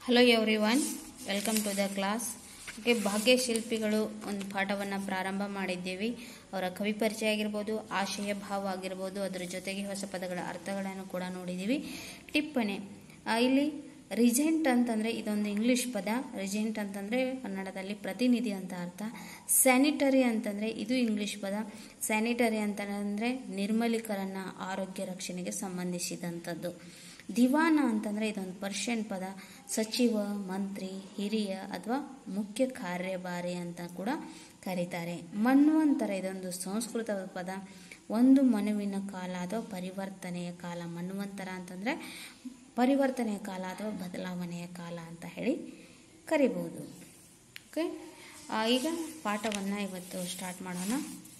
hello everyone welcome to the class okay ಭಾಗ್ಯಶಿಲ್ಪಿಗಳು ಒಂದು ಪಾಠವನ್ನು ಪ್ರಾರಂಭ ಮಾಡಿದ್ದೀವಿ ಅವರ ಕವಿ ಪರಿಚಯ ಆಗಿರ್ಬೋದು ಆಶಯ ಭಾವ ಆಗಿರ್ಬೋದು ಅದರ ಜೊತೆಗೆ ಹೊಸ ಪದಗಳ ಅರ್ಥಗಳನ್ನು ಕೂಡ ನೋಡಿದ್ದೀವಿ ಟಿಪ್ಪಣಿ ಆ, ಇಲ್ಲಿ ರಿಜೆಂಟ್ ಅಂತಂದರೆ ಇದೊಂದು ಇಂಗ್ಲಿಷ್ ಪದ ರಿಜೆಂಟ್ ಅಂತಂದರೆ ಕನ್ನಡದಲ್ಲಿ ಪ್ರತಿನಿಧಿ ಅಂತ ಅರ್ಥ ಸ್ಯಾನಿಟರಿ ಅಂತಂದರೆ ಇದು ಇಂಗ್ಲಿಷ್ ಪದ ಸ್ಯಾನಿಟರಿ ಅಂತಂದರೆ ನಿರ್ಮಲೀಕರಣ ಆರೋಗ್ಯ ರಕ್ಷಣೆಗೆ ಸಂಬಂಧಿಸಿದಂಥದ್ದು ದಿವಾನ ಅಂತಂದರೆ ಇದೊಂದು ಪರ್ಷಿಯನ್ ಪದ ಸಚಿವ ಮಂತ್ರಿ ಹಿರಿಯ ಅಥವಾ ಮುಖ್ಯ ಕಾರ್ಯಭಾರಿ ಅಂತ ಕೂಡ ಕರೀತಾರೆ ಮನ್ವಂತರ ಇದೊಂದು ಸಂಸ್ಕೃತ ಪದ ಒಂದು ಮನುವಿನ ಕಾಲ ಅಥವಾ ಪರಿವರ್ತನೆಯ ಕಾಲ ಮನ್ವಂತರ ಅಂತಂದರೆ ಪರಿವರ್ತನೆಯ ಕಾಲ ಅಥವಾ ಬದಲಾವಣೆಯ ಕಾಲ ಅಂತ ಹೇಳಿ ಕರಿಬೋದು ಓಕೆ ಆ, ಈಗ ಪಾಠವನ್ನು ಇವತ್ತು ಸ್ಟಾರ್ಟ್ ಮಾಡೋಣ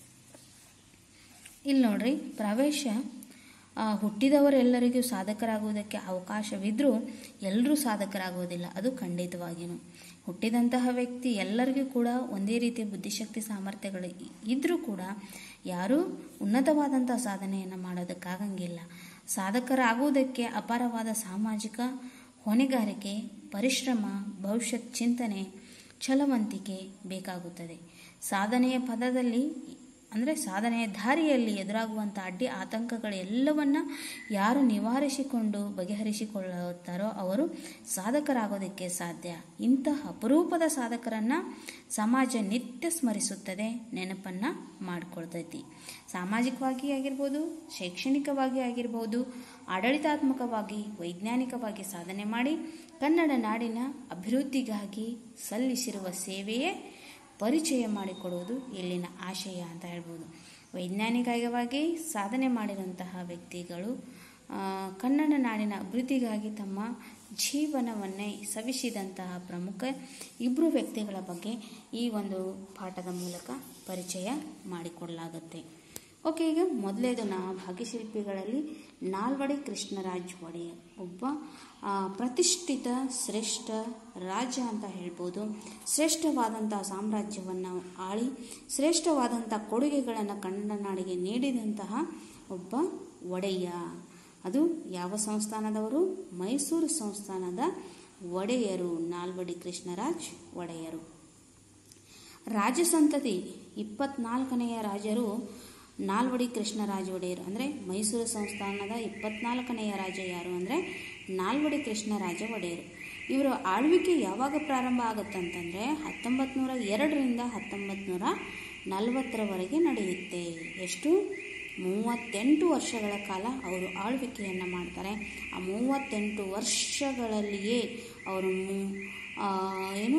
ಇಲ್ಲಿ ನೋಡ್ರಿ ಪ್ರವೇಶ ಆ, ಹುಟ್ಟಿದವರೆಲ್ಲರಿಗೂ ಸಾಧಕರಾಗುವುದಕ್ಕೆ ಅವಕಾಶವಿದ್ದರೂ ಎಲ್ಲರೂ ಸಾಧಕರಾಗುವುದಿಲ್ಲ ಅದು ಖಂಡಿತವಾಗಿಯೂ ಹುಟ್ಟಿದಂತಹ ವ್ಯಕ್ತಿ ಎಲ್ಲರಿಗೂ ಕೂಡ ಒಂದೇ ರೀತಿಯ ಬುದ್ಧಿಶಕ್ತಿ ಸಾಮರ್ಥ್ಯಗಳು ಇ- ಇದ್ರೂ ಕೂಡ ಯಾರೂ ಉನ್ನತವಾದಂತಹ ಸಾಧನೆಯನ್ನು ಮಾಡೋದಕ್ಕಾಗಂಗಿಲ್ಲ ಸಾಧಕರಾಗುವುದಕ್ಕೆ ಅಪಾರವಾದ ಸಾಮಾಜಿಕ ಹೊಣೆಗಾರಿಕೆ ಪರಿಶ್ರಮ ಭವಿಷ್ಯತ್ ಚಿಂತನೆ ಛಲವಂತಿಕೆ ಬೇಕಾಗುತ್ತದೆ ಸಾಧನೆಯ ಪದದಲ್ಲಿ ಅಂದರೆ ಸಾಧನೆಯ ದಾರಿಯಲ್ಲಿ ಎದುರಾಗುವಂಥ ಅಡ್ಡಿ ಆತಂಕಗಳು ಎಲ್ಲವನ್ನ ಯಾರು ನಿವಾರಿಸಿಕೊಂಡು ಬಗೆಹರಿಸಿಕೊಳ್ಳುತ್ತಾರೋ ಅವರು ಸಾಧಕರಾಗೋದಕ್ಕೆ ಸಾಧ್ಯ ಇಂತಹ ಅಪರೂಪದ ಸಾಧಕರನ್ನು ಸಮಾಜ ನಿತ್ಯ ಸ್ಮರಿಸುತ್ತದೆ ನೆನಪನ್ನು ಮಾಡಿಕೊಳ್ತೈತಿ ಸಾಮಾಜಿಕವಾಗಿ ಆಗಿರ್ಬೋದು ಶೈಕ್ಷಣಿಕವಾಗಿ ಆಗಿರ್ಬೋದು ಆಡಳಿತಾತ್ಮಕವಾಗಿ ವೈಜ್ಞಾನಿಕವಾಗಿ ಸಾಧನೆ ಮಾಡಿ ಕನ್ನಡ ನಾಡಿನ ಅಭಿವೃದ್ಧಿಗಾಗಿ ಸಲ್ಲಿಸಿರುವ ಸೇವೆಯೇ ಪರಿಚಯ ಮಾಡಿಕೊಡುವುದು ಇಲ್ಲಿನ ಆಶಯ ಅಂತ ಹೇಳ್ಬೋದು ವೈಜ್ಞಾನಿಕವಾಗಿ ಸಾಧನೆ ಮಾಡಿದಂತಹ ವ್ಯಕ್ತಿಗಳು ಆ, ಕನ್ನಡ ನಾಡಿನ ಅಭಿವೃದ್ಧಿಗಾಗಿ ತಮ್ಮ ಜೀವನವನ್ನೇ ಸವಿಸಿದಂತಹ ಪ್ರಮುಖ ಇಬ್ಬರು ವ್ಯಕ್ತಿಗಳ ಬಗ್ಗೆ ಈ ಒಂದು ಪಾಠದ ಮೂಲಕ ಪರಿಚಯ ಮಾಡಿಕೊಡಲಾಗುತ್ತೆ ಓಕೆ ಈಗ ಮೊದಲೇದು ನಾ ಭಾಗ್ಯಶಿಲ್ಪಿಗಳಲ್ಲಿ ನಾಲ್ವಡಿ ಕೃಷ್ಣರಾಜ್ ಒಡೆಯರ್ ಒಬ್ಬ ಆ, ಪ್ರತಿಷ್ಠಿತ ಶ್ರೇಷ್ಠ ರಾಜ ಅಂತ ಹೇಳ್ಬೋದು ಶ್ರೇಷ್ಠವಾದಂಥ ಸಾಮ್ರಾಜ್ಯವನ್ನು ಆಳಿ ಶ್ರೇಷ್ಠವಾದಂಥ ಕೊಡುಗೆಗಳನ್ನು ಕನ್ನಡ ನಾಡಿಗೆ ನೀಡಿದಂತಹ ಒಬ್ಬ ಒಡೆಯ ಅದು ಯಾವ ಸಂಸ್ಥಾನದವರು ಮೈಸೂರು ಸಂಸ್ಥಾನದ ಒಡೆಯರು ನಾಲ್ವಡಿ ಕೃಷ್ಣರಾಜ್ ಒಡೆಯರು ರಾಜಸಂತತಿ ಇಪ್ಪತ್ನಾಲ್ಕನೆಯ ರಾಜರು ನಾಲ್ವಡಿ ಕೃಷ್ಣರಾಜ ಒಡೆಯರು ಅಂದರೆ ಮೈಸೂರು ಸಂಸ್ಥಾನದ ಇಪ್ಪತ್ನಾಲ್ಕನೆಯ ರಾಜ ಯಾರು ಅಂದರೆ ನಾಲ್ವಡಿ ಕೃಷ್ಣರಾಜ ಒಡೆಯರು ಇವರ ಆಳ್ವಿಕೆ ಯಾವಾಗ ಪ್ರಾರಂಭ ಆಗುತ್ತಂತಂದರೆ ಹತ್ತೊಂಬತ್ತು ನೂರ ಎರಡರಿಂದ ಹತ್ತೊಂಬತ್ತು ನೂರ ನಲವತ್ತರವರೆಗೆ ನಡೆಯುತ್ತೆ ಎಷ್ಟು ಮೂವತ್ತೆಂಟು ವರ್ಷಗಳ ಕಾಲ ಅವರು ಆಳ್ವಿಕೆಯನ್ನು ಮಾಡ್ತಾರೆ ಆ ಮೂವತ್ತೆಂಟು ವರ್ಷಗಳಲ್ಲಿಯೇ ಅವರು ಮು- ಆ, ಏನು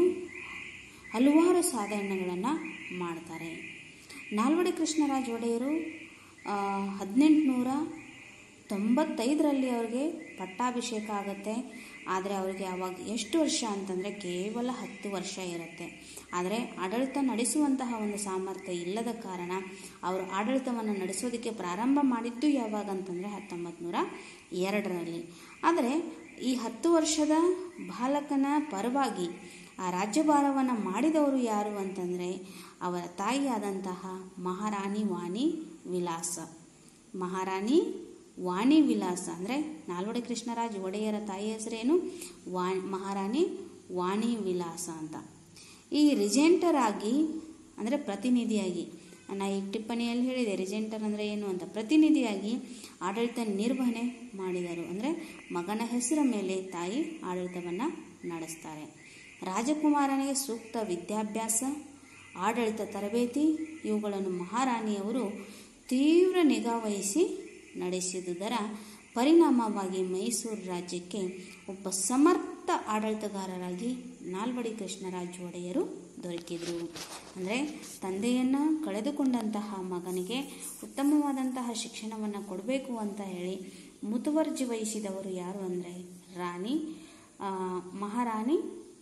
ಹಲವಾರು ಸಾಧನೆಗಳನ್ನು ಮಾಡ್ತಾರೆ ನಾಲ್ವಡಿ ಕೃಷ್ಣರಾಜ ಒಡೆಯರು ಹದಿನೆಂಟುನೂರ ತೊಂಬತ್ತೈದರಲ್ಲಿ ಅವ್ರಿಗೆ ಪಟ್ಟಾಭಿಷೇಕ ಆಗುತ್ತೆ ಆದರೆ ಅವರಿಗೆ ಅವಾಗ ಎಷ್ಟು ವರ್ಷ ಅಂತಂದರೆ ಕೇವಲ ಹತ್ತು ವರ್ಷ ಇರುತ್ತೆ ಆದರೆ ಆಡಳಿತ ನಡೆಸುವಂತಹ ಒಂದು ಸಾಮರ್ಥ್ಯ ಇಲ್ಲದ ಕಾರಣ ಅವರು ಆಡಳಿತವನ್ನು ನಡೆಸೋದಕ್ಕೆ ಪ್ರಾರಂಭ ಮಾಡಿದ್ದು ಯಾವಾಗ ಅಂತಂದರೆ ಹತ್ತೊಂಬತ್ತು ನೂರ ಎರಡರಲ್ಲಿ ಆದರೆ ಈ ಹತ್ತು ವರ್ಷದ ಬಾಲಕನ ಪರವಾಗಿ ಆ ರಾಜ್ಯಭಾರವನ್ನು ಮಾಡಿದವರು ಯಾರು ಅಂತಂದರೆ ಅವರ ತಾಯಿಯಾದಂತಹ ಮಹಾರಾಣಿ ವಾಣಿ ವಿಲಾಸ ಮಹಾರಾಣಿ ವಾಣಿ ವಿಲಾಸ ಅಂದರೆ ನಾಲ್ವಡಿ ಕೃಷ್ಣರಾಜ್ ಒಡೆಯರ ತಾಯಿ ಹೆಸರೇನು ವಾ ಮಹಾರಾಣಿ ವಾಣಿ ವಿಲಾಸ ಅಂತ ಈ ರಿಜೆಂಟರ್ ಆಗಿ ಅಂದರೆ ಪ್ರತಿನಿಧಿಯಾಗಿ ನಾ ಈ ಟಿಪ್ಪಣಿಯಲ್ಲಿ ಹೇಳಿದೆ ರಿಜೆಂಟರ್ ಅಂದರೆ ಏನು ಅಂತ ಪ್ರತಿನಿಧಿಯಾಗಿ ಆಡಳಿತ ನಿರ್ವಹಣೆ ಮಾಡಿದರು ಅಂದರೆ ಮಗನ ಹೆಸರ ಮೇಲೆ ತಾಯಿ ಆಡಳಿತವನ್ನು ನಡೆಸ್ತಾರೆ ರಾಜಕುಮಾರನಿಗೆ ಸೂಕ್ತ ವಿದ್ಯಾಭ್ಯಾಸ ಆಡಳಿತ ತರಬೇತಿ ಇವುಗಳನ್ನು ಮಹಾರಾಣಿಯವರು ತೀವ್ರ ನಿಗಾವಹಿಸಿ ನಡೆಸಿದುದರ ಪರಿಣಾಮವಾಗಿ ಮೈಸೂರು ರಾಜ್ಯಕ್ಕೆ ಒಬ್ಬ ಸಮರ್ಥ ಆಡಳಿತಗಾರರಾಗಿ ನಾಲ್ವಡಿ ಕೃಷ್ಣರಾಜ ಒಡೆಯರು ದೊರಕಿದರು ಅಂದರೆ ತಂದೆಯನ್ನು ಕಳೆದುಕೊಂಡಂತಹ ಮಗನಿಗೆ ಉತ್ತಮವಾದಂತಹ ಶಿಕ್ಷಣವನ್ನು ಕೊಡಬೇಕು ಅಂತ ಹೇಳಿ ಮುತುವರ್ಜಿ ವಹಿಸಿದವರು ಯಾರು ಅಂದರೆ ರಾಣಿ ಆ, ಮಹಾರಾಣಿ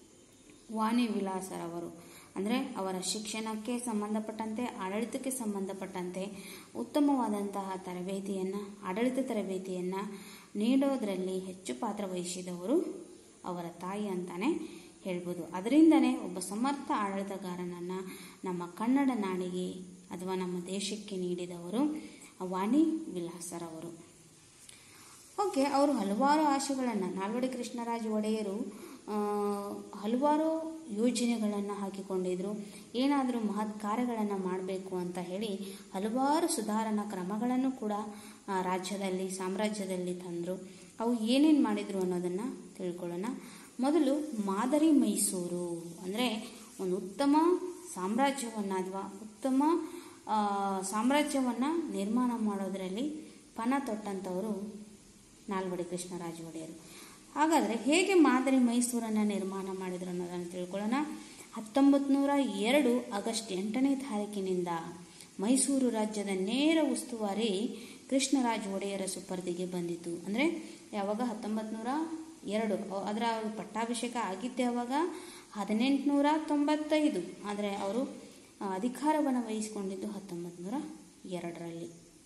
ವಾಣಿ ವಿಲಾಸರವರು ಅಂದರೆ ಅವರ ಶಿಕ್ಷಣಕ್ಕೆ ಸಂಬಂಧಪಟ್ಟಂತೆ ಆಡಳಿತಕ್ಕೆ ಸಂಬಂಧಪಟ್ಟಂತೆ ಉತ್ತಮವಾದಂತಹ ತರಬೇತಿಯನ್ನು ಆಡಳಿತ ತರಬೇತಿಯನ್ನು ನೀಡೋದರಲ್ಲಿ ಹೆಚ್ಚು ಪಾತ್ರ ವಹಿಸಿದವರು ಅವರ ತಾಯಿ ಅಂತಾನೆ ಹೇಳ್ಬೋದು ಅದರಿಂದನೇ ಒಬ್ಬ ಸಮರ್ಥ ಆಡಳಿತಗಾರನನ್ನು ನಮ್ಮ ಕನ್ನಡ ನಾಡಿಗೆ ಅಥವಾ ನಮ್ಮ ದೇಶಕ್ಕೆ ನೀಡಿದವರು ವಾಣಿ ವಿಲಾಸರವರು ಓಕೆ ಅವರು ಹಲವಾರು ಆಶೆಗಳನ್ನು ನಾಲ್ವಡಿ ಕೃಷ್ಣರಾಜ ಒಡೆಯರು ಆ, ಹಲವಾರು ಯೋಜನೆಗಳನ್ನು ಹಾಕಿಕೊಂಡಿದ್ರು ಏನಾದರೂ ಮಹತ್ ಕಾರ್ಯಗಳನ್ನು ಮಾಡಬೇಕು ಅಂತ ಹೇಳಿ ಹಲವಾರು ಸುಧಾರಣಾ ಕ್ರಮಗಳನ್ನು ಕೂಡ ಆ, ರಾಜ್ಯದಲ್ಲಿ ಸಾಮ್ರಾಜ್ಯದಲ್ಲಿ ತಂದರು ಅವು ಏನೇನು ಮಾಡಿದರು ಅನ್ನೋದನ್ನು ತಿಳ್ಕೊಳ್ಳೋಣ ಮೊದಲು ಮಾದರಿ ಮೈಸೂರು ಅಂದರೆ ಒಂದು ಉತ್ತಮ ಸಾಮ್ರಾಜ್ಯವನ್ನು ಅಥವಾ ಉತ್ತಮ ಸಾಮ್ರಾಜ್ಯವನ್ನು ನಿರ್ಮಾಣ ಮಾಡೋದರಲ್ಲಿ ಪಣ ತೊಟ್ಟಂಥವರು ನಾಲ್ವಡಿ ಕೃಷ್ಣರಾಜ ಒಡೆಯರು ಹಾಗಾದರೆ ಹೇಗೆ ಮಾದರಿ ಮೈಸೂರನ್ನು ನಿರ್ಮಾಣ ಮಾಡಿದ್ರು ಅನ್ನೋದನ್ನು ತಿಳ್ಕೊಳ್ಳೋಣ ಹತ್ತೊಂಬತ್ತು ನೂರ ಎರಡು ಆಗಸ್ಟ್ ಎಂಟನೇ ತಾರೀಕಿನಿಂದ ಮೈಸೂರು ರಾಜ್ಯದ ನೇರ ಉಸ್ತುವಾರಿ ಕೃಷ್ಣರಾಜ ಒಡೆಯರ ಸುಪರ್ದಿಗೆ ಬಂದಿತು ಅಂದರೆ ಯಾವಾಗ ಹತ್ತೊಂಬತ್ತು ನೂರ ಎರಡು ಅ- ಅದರ ಪಟ್ಟಾಭಿಷೇಕ ಆಗಿದ್ದೆ ಯಾವಾಗ ಹದಿನೆಂಟುನೂರ ತೊಂಬತ್ತೈದು ಆದರೆ ಅವರು ಆ, ಅಧಿಕಾರವನ್ನು ವಹಿಸಿಕೊಂಡಿದ್ದು ಹತ್ತೊಂಬತ್ತು ನೂರ ಎರಡರಲ್ಲಿ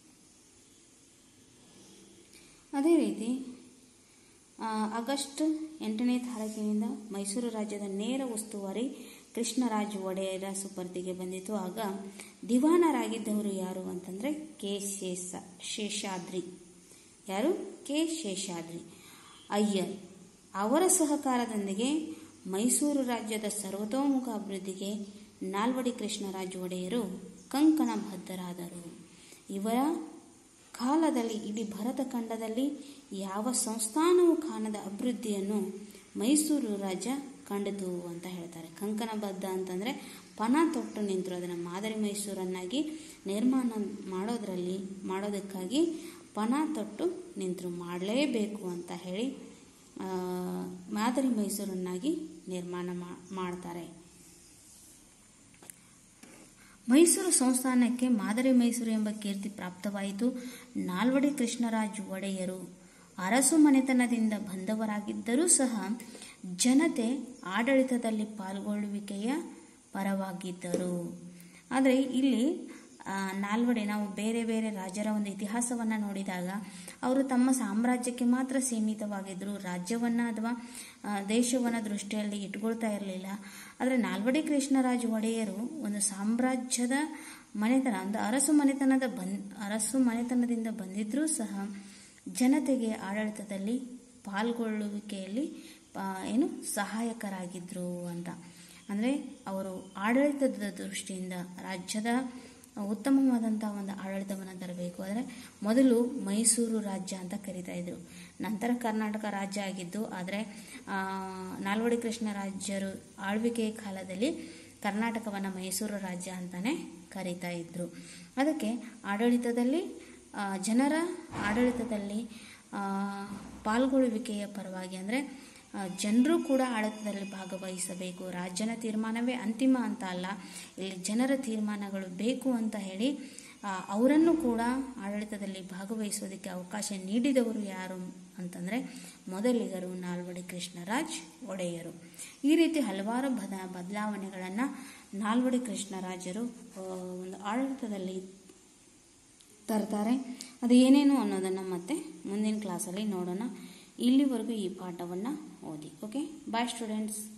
ಅದೇ ರೀತಿ ಆ, ಆಗಸ್ಟ್ ಎಂಟನೇ ತಾರೀಕಿನಿಂದ ಮೈಸೂರು ರಾಜ್ಯದ ನೇರ ಉಸ್ತುವಾರಿ ಕೃಷ್ಣರಾಜ ಒಡೆಯರ ಸುಪರ್ದಿಗೆ ಬಂದಿತು ಆಗ ದಿವಾನರಾಗಿದ್ದವರು ಯಾರು ಅಂತಂದರೆ ಕೆ ಶೇಷ ಶೇಷಾದ್ರಿ ಯಾರು ಕೆ ಶೇಷಾದ್ರಿ ಅಯ್ಯರ್ ಅವರ ಸಹಕಾರದೊಂದಿಗೆ ಮೈಸೂರು ರಾಜ್ಯದ ಸರ್ವತೋಮುಖ ಅಭಿವೃದ್ಧಿಗೆ ನಾಲ್ವಡಿ ಕೃಷ್ಣರಾಜ ಒಡೆಯರು ಕಂಕಣಬದ್ಧರಾದರು ಇವರ ಕಾಲದಲ್ಲಿ ಇಡೀ ಭರತ ಖಂಡದಲ್ಲಿ ಯಾವ ಸಂಸ್ಥಾನವೂ ಕಾಣದ ಅಭಿವೃದ್ಧಿಯನ್ನು ಮೈಸೂರು ರಾಜ್ಯ ಕಂಡಿತು ಅಂತ ಹೇಳ್ತಾರೆ ಕಂಕಣಬದ್ಧ ಅಂತಂದರೆ ಪಣ ತೊಟ್ಟು ನಿಂತರು ಅದನ್ನು ಮಾದರಿ ಮೈಸೂರನ್ನಾಗಿ ನಿರ್ಮಾಣ ಮಾಡೋದರಲ್ಲಿ ಮಾಡೋದಕ್ಕಾಗಿ ಪಣ ತೊಟ್ಟು ನಿಂತರು ಮಾಡಲೇಬೇಕು ಅಂತ ಹೇಳಿ ಆ, ಮಾದರಿ ಮೈಸೂರನ್ನಾಗಿ ನಿರ್ಮಾಣ ಮಾ- ಮಾಡ್ತಾರೆ ಮೈಸೂರು ಸಂಸ್ಥಾನಕ್ಕೆ ಮಾದರಿ ಮೈಸೂರು ಎಂಬ ಕೀರ್ತಿ ಪ್ರಾಪ್ತವಾಯಿತು ನಾಲ್ವಡಿ ಕೃಷ್ಣರಾಜ ಒಡೆಯರು ಅರಸು ಮನೆತನದಿಂದ ಬಂದವರಾಗಿದ್ದರೂ ಸಹ ಜನತೆ ಆಡಳಿತದಲ್ಲಿ ಪಾಲ್ಗೊಳ್ಳುವಿಕೆಯ ಪರವಾಗಿದ್ದರು ಆದರೆ ಇಲ್ಲಿ ಆ, ನಾಲ್ವಡಿ ನಾವು ಬೇರೆ ಬೇರೆ ರಾಜರ ಒಂದು ಇತಿಹಾಸವನ್ನು ನೋಡಿದಾಗ ಅವರು ತಮ್ಮ ಸಾಮ್ರಾಜ್ಯಕ್ಕೆ ಮಾತ್ರ ಸೀಮಿತವಾಗಿದ್ದರು ರಾಜ್ಯವನ್ನು ಅಥವಾ ಆ, ದೇಶವನ್ನು ದೃಷ್ಟಿಯಲ್ಲಿ ಇಟ್ಕೊಳ್ತಾ ಇರಲಿಲ್ಲ ಆದರೆ ನಾಲ್ವಡಿ ಕೃಷ್ಣರಾಜ ಒಡೆಯರು ಒಂದು ಸಾಮ್ರಾಜ್ಯದ ಮನೆತನ ಒಂದು ಅರಸು ಮನೆತನದ ಬನ್ ಅರಸು ಮನೆತನದಿಂದ ಬಂದಿದ್ದರೂ ಸಹ ಜನತೆಗೆ ಆಡಳಿತದಲ್ಲಿ ಪಾಲ್ಗೊಳ್ಳುವಿಕೆಯಲ್ಲಿ ಆ, ಏನು ಸಹಾಯಕರಾಗಿದ್ದರು ಅಂತ ಅಂದರೆ ಅವರು ಆಡಳಿತದ ದೃಷ್ಟಿಯಿಂದ ರಾಜ್ಯದ ಉತ್ತಮವಾದಂಥ ಒಂದು ಆಡಳಿತವನ್ನು ತರಬೇಕು ಆದರೆ ಮೊದಲು ಮೈಸೂರು ರಾಜ್ಯ ಅಂತ ಕರಿತಾ ಇದ್ರು ನಂತರ ಕರ್ನಾಟಕ ರಾಜ್ಯ ಆಗಿದ್ದು ಆದರೆ ಆ, ನಾಲ್ವಡಿ ಕೃಷ್ಣರಾಜರು ಆಳ್ವಿಕೆಯ ಕಾಲದಲ್ಲಿ ಕರ್ನಾಟಕವನ್ನು ಮೈಸೂರು ರಾಜ್ಯ ಅಂತಲೇ ಕರೀತಾ ಇದ್ರು ಅದಕ್ಕೆ ಆಡಳಿತದಲ್ಲಿ ಆ, ಜನರ ಆಡಳಿತದಲ್ಲಿ ಆ, ಪಾಲ್ಗೊಳ್ಳುವಿಕೆಯ ಪರವಾಗಿ ಅಂದರೆ ಜನರು ಕೂಡ ಆಡಳಿತದಲ್ಲಿ ಭಾಗವಹಿಸಬೇಕು ರಾಜ್ಯನ ತೀರ್ಮಾನವೇ ಅಂತಿಮ ಅಂತ ಅಲ್ಲ ಇಲ್ಲಿ ಜನರ ತೀರ್ಮಾನಗಳು ಬೇಕು ಅಂತ ಹೇಳಿ ಆ, ಅವರನ್ನು ಕೂಡ ಆಡಳಿತದಲ್ಲಿ ಭಾಗವಹಿಸೋದಕ್ಕೆ ಅವಕಾಶ ನೀಡಿದವರು ಯಾರು ಅಂತಂದರೆ ಮೊದಲಿಗರು ನಾಲ್ವಡಿ ಕೃಷ್ಣರಾಜ್ ಒಡೆಯರು ಈ ರೀತಿ ಹಲವಾರು ಬದ ಬದಲಾವಣೆಗಳನ್ನು ನಾಲ್ವಡಿ ಕೃಷ್ಣರಾಜರು ಆ, ಒಂದು ಆಡಳಿತದಲ್ಲಿ ತರ್ತಾರೆ ಅದು ಏನೇನು ಅನ್ನೋದನ್ನು ಮತ್ತೆ ಮುಂದಿನ ಕ್ಲಾಸಲ್ಲಿ ನೋಡೋಣ ಇಲ್ಲಿವರೆಗೂ ಈ ಪಾಠವನ್ನು ಓದಿ ಓಕೆ ಬಾಯ್ ಸ್ಟೂಡೆಂಟ್ಸ್